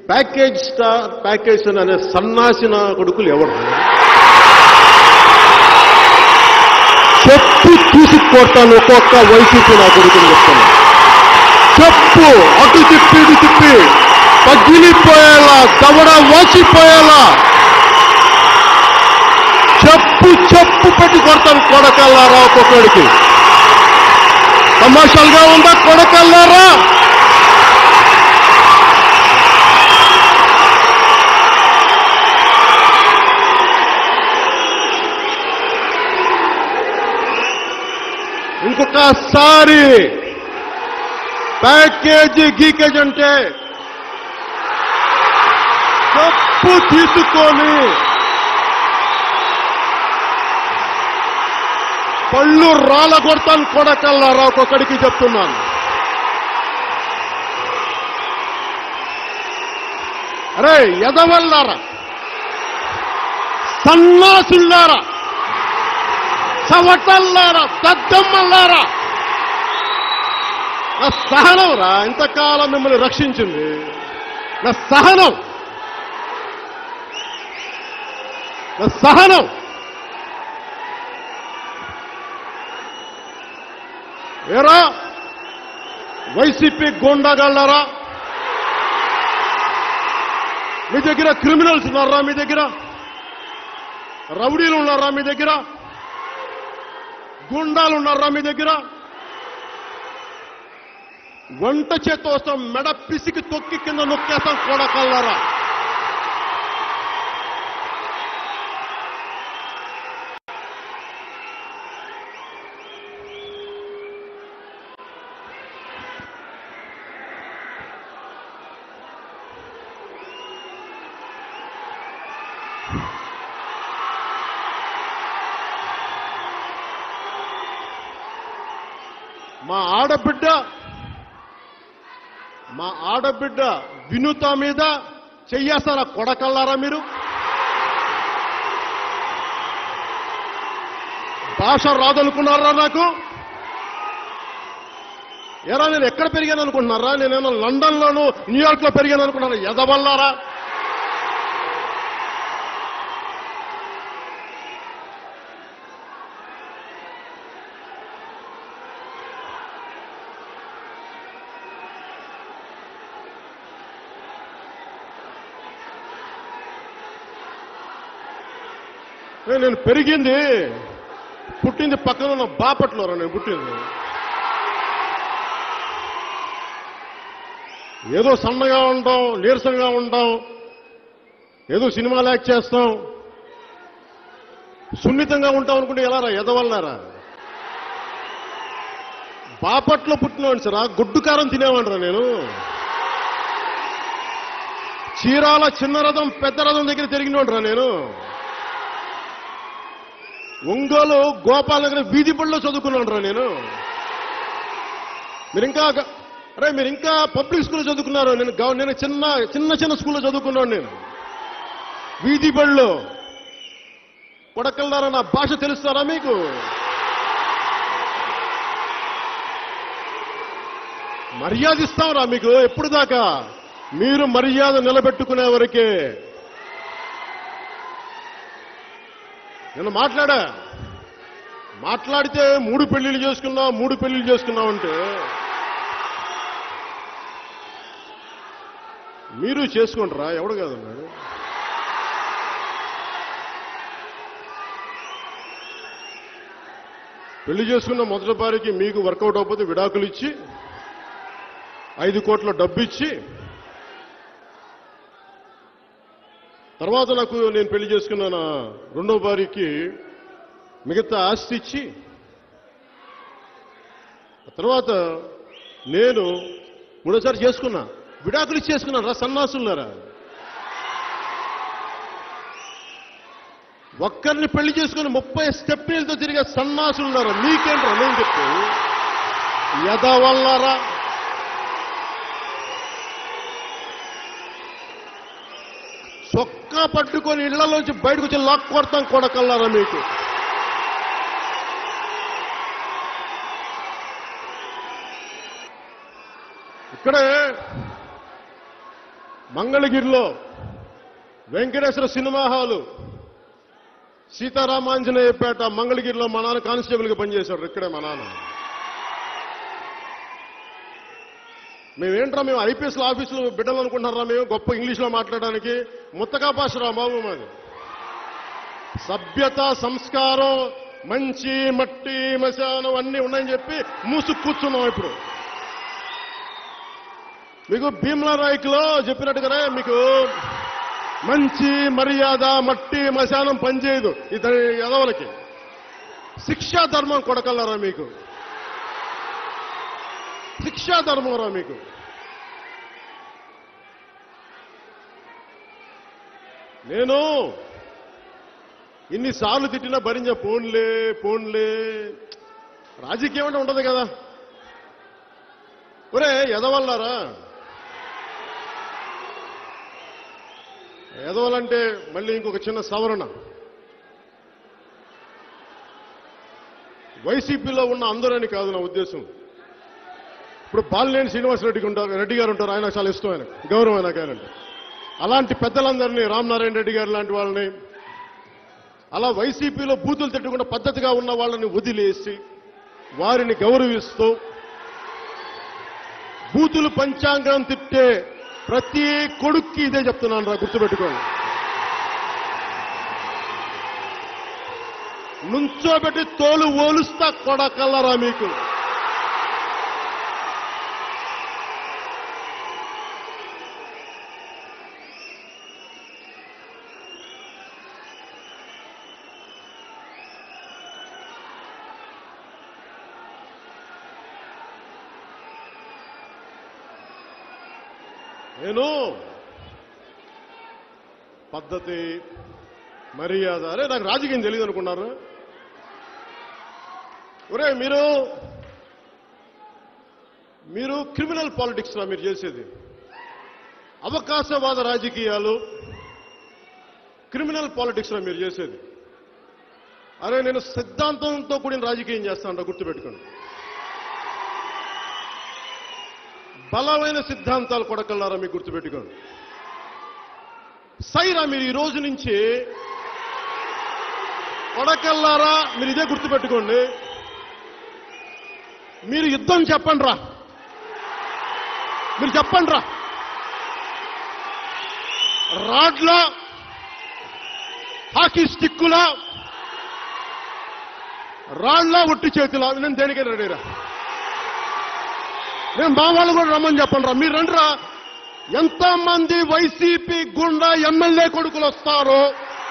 package star package అనే సన్నాసిన కొడుకులు ఎవరు చెప్పు తీసుకొడతాను ఒక్కొక్క వైసీపీ నా కొడుకుని చెప్తాను చెప్పు అటు తిప్పి ఇటు తిప్పి పగిలిపోయేలా దవడ వాచిపోయేలా చెప్పు చెప్పు పెట్టి కొడతాను కొడకల్లారా ఒక్కొక్కడికి తమాషాలుగా ఉందా కొడకల్లారా ఇంకొకసారి ప్యాకేజీ గీకేజ్ అంటే చెప్పు తీసుకొని పళ్ళు రాళ్ళ కొడతాను కొడకల్లారా ఒక్కొక్కడికి చెప్తున్నాను అరే ఎదవల్లారా సన్నాసుల్లారా చవటల్లారా దద్దమ్మల్లారా నా సహనం రా ఇంతకాలం మిమ్మల్ని రక్షించింది నా సహనం నా సహనం ఏరా వైసీపీ గోండాగాళ్ళారా మీ దగ్గర క్రిమినల్స్ ఉన్నారా మీ దగ్గర రౌడీలు ఉన్నారా మీ దగ్గర గుండాలు ఉన్నారా మీ దగ్గర వంట చేత్తో వస్తాం మెడ పిసికి తొక్కి కింద నొక్కేస్తాం కొడకల్లారా మా ఆడబిడ్డ మా ఆడబిడ్డ వినుత మీద చెయ్యేస్తారా కొడకల్లారా మీరు భాష రాదనుకున్నారా నాకు ఎరా నేను ఎక్కడ పెరిగాను అనుకుంటున్నారా నేనేమో లండన్ లోను న్యూయార్క్ లో పెరిగాను అనుకున్నారా ఎదవల్లారా ఏ, నేను పెరిగింది పుట్టింది పక్కన ఉన్న బాపట్లోరా నేను పుట్టింది ఏదో సన్నగా ఉంటాం నీరసంగా ఉంటాం ఏదో సినిమాలు యాక్ట్ చేస్తాం సున్నితంగా ఉంటాం అనుకుంటే ఎలా రా ఎదవల్లారా బాపట్లో పుట్టినవాడిని సరా గుడ్డు కారం తినేవాడిరా నేను చీరాల చిన్న రథం పెద్ద రథం దగ్గర తిరిగినోడ్రా నేను ఒంగోలు గోపాల్ నగర్ వీధి బడిలో చదువుకున్నాను రా నేను మీరు ఇంకా గ- అరే మీరు ఇంకా పబ్లిక్ స్కూల్లో చదువుకున్నారు నేను గవ- నేను చిన్న చిన్న చిన్న స్కూల్లో చదువుకున్నాను నేను వీధి బడిలో కొడకల్లారా నా భాష తెలుస్తారా మీకు మర్యాద ఇస్తాంరా మీకు ఎప్పుడు దాకా మీరు మర్యాద నిలబెట్టుకునే వరకే నేను మాట్లాడా మాట్లాడితే మూడు పెళ్లిళ్ళు చేసుకున్నా మూడు పెళ్లిళ్ళు చేసుకున్నావు అంటే మీరు చేసుకుంటారా ఎవడు కాదన్నాడు పెళ్లి చేసుకున్న మొదటి వారికి మీకు వర్కౌట్ అవ్వకపోతే విడాకులు ఇచ్చి ఐదు కోట్ల డబ్బు ఇచ్చి తర్వాత నాకు నేను పెళ్లి చేసుకున్న నా రెండో భార్యకి మిగతా ఆస్తి ఇచ్చి ఆ తర్వాత నేను మూడోసారి చేసుకున్నా విడాకులు ఇచ్చి చేసుకున్నాను రా సన్నాసులారా ఒక్కరిని పెళ్లి చేసుకుని ముప్పై స్టెప్నీలతో తిరిగే సన్నాసులున్నారా మీకేంట్రా నేను చెప్పి యదవల్లారా చొక్కా పట్టుకొని ఇళ్లలోంచి బయటకు వచ్చి లాక్ కొడతాం కొడకల్లారా మీకు ఇక్కడే మంగళగిరిలో వెంకటేశ్వర సినిమా హాలు సీతారామాంజనేయపేట మంగళగిరిలో మా నాన్న కానిస్టేబుల్గా పనిచేశాడు ఇక్కడే మా నాన్న మేమేంట్రా మేము ఐపీఎస్ ఆఫీసులో బిడ్డలు అనుకుంటున్నారా మేము గొప్ప ఇంగ్లీష్లో మాట్లాడడానికి ముత్తకా భాషరా బాబు మాది సభ్యత సంస్కారం మంచి మట్టి మశానం అన్నీ ఉన్నాయని చెప్పి మూసుకు కూర్చున్నాం ఇప్పుడు మీకు భీమ్లా నాయకులో చెప్పినట్టుగానే మీకు మంచి మర్యాద మట్టి మశానం పనిచేయదు ఇతని ఎదవలకి శిక్షా ధర్మం కొడకల్లరా మీకు శిక్షా ధర్మం రా మీకు నేను ఇన్నిసార్లు తిట్టినా భరించే ఫోన్లే ఫోన్లే రాజకీయం అంటే ఉండదు కదా ఒరే ఎదవల్లారా ఎదవలంటే మళ్ళీ ఇంకొక చిన్న సవరణ వైసీపీలో ఉన్న అందరని కాదు నా ఉద్దేశం ఇప్పుడు బాలినేని శ్రీనివాస్ రెడ్డికి ఉంటారు రెడ్డి గారు ఉంటారు ఆయన చాలా ఇష్టం ఆయన గౌరవం ఆయన ఆయనంటే అలాంటి పెద్దలందరినీ రామనారాయణ రెడ్డి గారు లాంటి వాళ్ళని అలా వైసీపీలో బూతులు తిట్టకుండా పద్ధతిగా ఉన్న వాళ్ళని వదిలేసి వారిని గౌరవిస్తూ బూతులు పంచాంగం తిట్టే ప్రతి కొడుక్కి ఇదే చెప్తున్నాను రా గుర్తుపెట్టుకోండి నుంచోబెట్టి తోలు ఓలుస్తా కొడకల్లరా మీకు నేను పద్ధతి మర్యాద అరే నాకు రాజకీయం తెలియదు అనుకున్నారు ఒరే మీరు మీరు క్రిమినల్ పాలిటిక్స్ రా మీరు చేసేది అవకాశవాద రాజకీయాలు క్రిమినల్ పాలిటిక్స్ రా మీరు చేసేది అరే నేను సిద్ధాంతంతో కూడిన రాజకీయం చేస్తాను గుర్తుపెట్టుకోండి బలమైన సిద్ధాంతాలు కొడకల్లారా మీకు గుర్తుపెట్టుకోండి సైరా మీరు ఈ రోజు నుంచి కొడకల్లారా మీరు ఇదే గుర్తుపెట్టుకోండి మీరు యుద్ధం చెప్పండి రా మీరు చెప్పండి రా రాడ్ల హాకీ స్టిక్కుల రాళ్ల ఒట్టి చేతుల నేను దేనికైనా రెడీరా నేను మా వాళ్ళు కూడా రమ్మని చెప్పండి రా మీరు రండి రా ఎంతమంది వైసీపీ గుండా ఎమ్మెల్యే కొడుకులు వస్తారో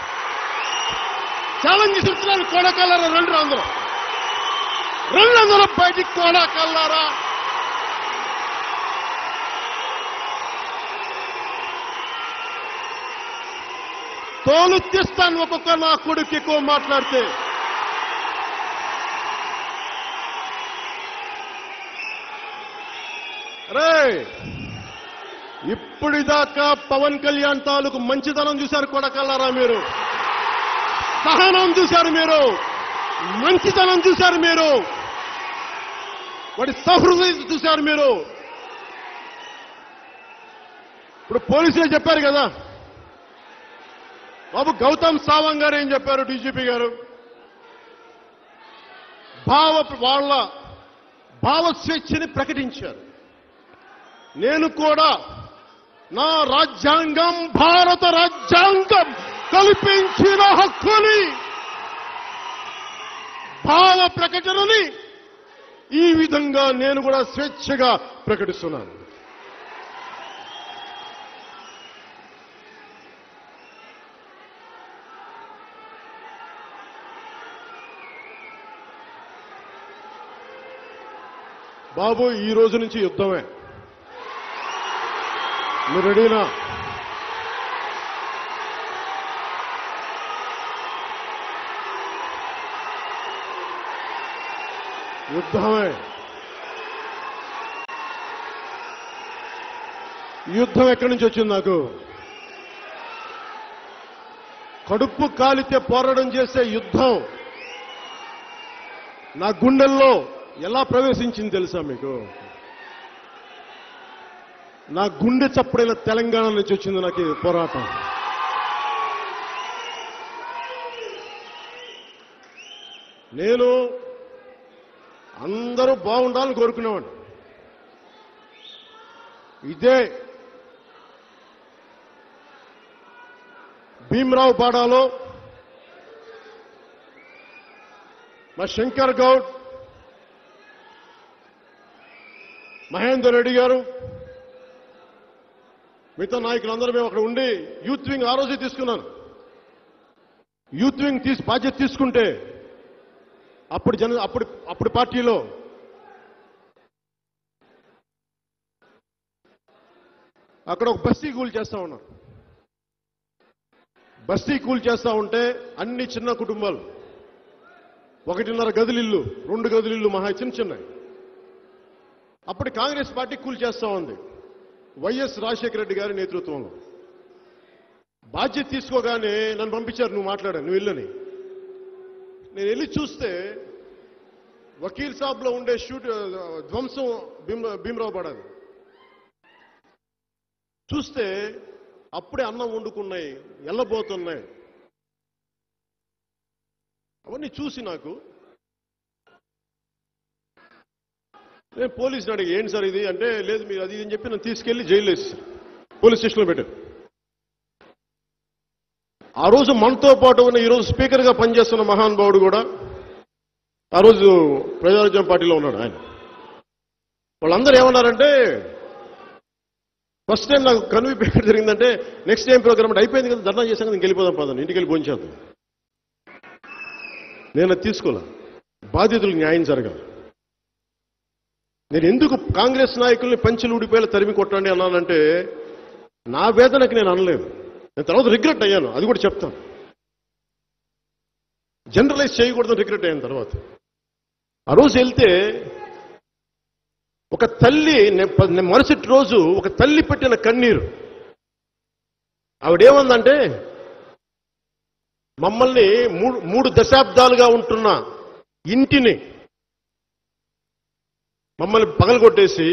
ఛాలెంజ్ ఇస్తున్నాను కోడకల్లారా రండి రా అందరూ రండి అందరూ బయటికి కోడకల్లారా తోలు తీస్తాను ఒక్కొక్క నా కొడుకు ఎక్కువ మాట్లాడితే రే ఇప్పటిదాకా పవన్ కళ్యాణ్ తాలూకు మంచితనం చూశారు కొడకల్లారా మీరు సహనం చూశారు మీరు మంచితనం చూశారు మీరు వాడి సహృదయం చూశారు మీరు ఇప్పుడు పోలీసులు చెప్పారు కదా బాబు గౌతమ్ సావంగ్ గారు ఏం చెప్పారు డీజీపీ గారు భావ వాళ్ళ భావ స్వేచ్ఛని ప్రకటించారు నేను కూడా నా రాజ్యాంగం భారత రాజ్యాంగం కల్పించిన హక్కుని భావ ప్రకటనని ఈ విధంగా నేను కూడా స్వేచ్ఛగా ప్రకటిస్తున్నాను బాబు ఈ రోజు నుంచి యుద్ధమే మీరు రెడీనా యుద్ధమే యుద్ధం ఎక్కడి నుంచి వచ్చింది నాకు కడుపు కాలితే పోరాటం చేసే యుద్ధం నా గుండెల్లో ఎలా ప్రవేశించింది తెలుసా మీకు నా గుండె చప్పుడైన తెలంగాణ నుంచి వచ్చింది నాకు ఈ పోరాటం నేను అందరూ బాగుండాలని కోరుకునేవాడిని ఇదే భీమరావు పాడాలో మా శంకర్ గౌడ్ మహేందర్ రెడ్డి గారు మిగతా నాయకులందరూ మేము అక్కడ ఉండి యూత్ వింగ్ ఆ రోజే తీసుకున్నాను యూత్ వింగ్ తీసి బాధ్యత తీసుకుంటే అప్పుడు జన అప్పుడు అప్పుడు పార్టీలో అక్కడ ఒక బస్తీ కూల్ చేస్తా ఉన్నారు బస్తీ కూల్ చేస్తా ఉంటే అన్ని చిన్న కుటుంబాలు ఒకటిన్నర గదులిల్లు రెండు గదులిల్లు మహా చిన్న చిన్నవి అప్పుడు కాంగ్రెస్ పార్టీ కూల్ చేస్తా ఉంది వైఎస్ రాజశేఖర రెడ్డి గారి నేతృత్వంలో బాధ్యత తీసుకోగానే నన్ను పంపించారు నువ్వు మాట్లాడాను నువ్వు వెళ్ళని నేను వెళ్ళి చూస్తే వకీల్ సాబ్లో ఉండే షూట్ ధ్వంసం భీమ్ భీమరావు పడాలి చూస్తే అప్పుడే అన్నం వండుకున్నాయి ఎల్లబోతున్నాయి అవన్నీ చూసి నాకు నేను పోలీసుని అడిగి ఏంటి సార్ ఇది అంటే లేదు మీరు అది ఇది అని చెప్పి నన్ను తీసుకెళ్లి జైలు వేసేసారు పోలీస్ స్టేషన్లో పెట్టారు ఆ రోజు మనతో పాటు ఉన్న ఈరోజు స్పీకర్గా పనిచేస్తున్న మహానుభావుడు కూడా ఆ రోజు ప్రజారాజ్యం పార్టీలో ఉన్నాడు ఆయన వాళ్ళందరూ ఏమన్నారంటే ఫస్ట్ టైం నాకు కన్వీప్ ఎక్కడ జరిగిందంటే నెక్స్ట్ టైం ప్రోగ్రామ్ అంటే అయిపోయింది కదా ధర్నా చేశాక ఇంక వెళ్ళిపోదాం పదండి ఇంటికి వెళ్ళి భోంచేద్దాం నేను అది తీసుకోలే బాధితులకు న్యాయం జరగాలి నేను ఎందుకు కాంగ్రెస్ నాయకుల్ని పంచులు ఊడిపోయేలా తరిమి కొట్టండి అన్నానంటే నా వేదనకి నేను అనలేదు నేను తర్వాత రిగ్రెట్ అయ్యాను అది కూడా చెప్తాను జనరలైజ్ చేయకూడదని రిగ్రెట్ అయ్యాను తర్వాత ఆ రోజు వెళ్తే ఒక తల్లి నే- ప- నే- మరుసటి రోజు ఒక తల్లి పెట్టిన కన్నీరు ఆవిడేమందంటే మమ్మల్ని మూడు మూడు దశాబ్దాలుగా ఉంటున్న ఇంటిని మమ్మల్ని పగలగొట్టేసి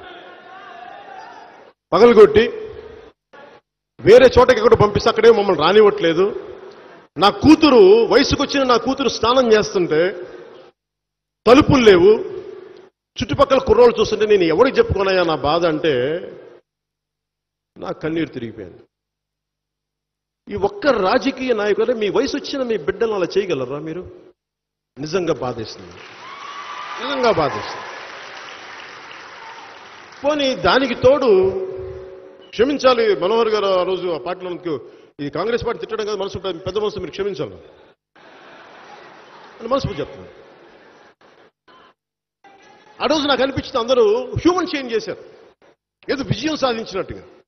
పగలగొట్టి వేరే చోటకి ఎక్కడ పంపిస్తే అక్కడే మమ్మల్ని రానివ్వట్లేదు నా కూతురు వయసుకు వచ్చిన నా కూతురు స్నానం చేస్తుంటే తలుపులు లేవు చుట్టుపక్కల కుర్రోళ్ళు చూస్తుంటే నేను ఎవరికి చెప్పుకోనయ్యా నా బాధ అంటే నా కన్నీరు తిరిగిపోయింది ఈ ఒక్క రాజకీయ నాయకులే మీ వయసు వచ్చిన మీ బిడ్డలను అలా చేయగలరా మీరు నిజంగా బాధేస్తుంది నిజంగా బాధేస్తుంది పోనీ దానికి తోడు క్షమించాలి మనోహర్ గారు ఆ రోజు ఆ పార్టీలో ఉన్నందుకు ఈ కాంగ్రెస్ పార్టీ తిట్టడం కాదు మనసు ఉంటుంది, పెద్ద మనసు మీరు క్షమించాలి అని మనసు చెప్తున్నాను ఆ రోజు నాకు అనిపించింది అందరూ హ్యూమన్ చేంజ్ చేశారు ఏదో విజయం సాధించినట్టుగా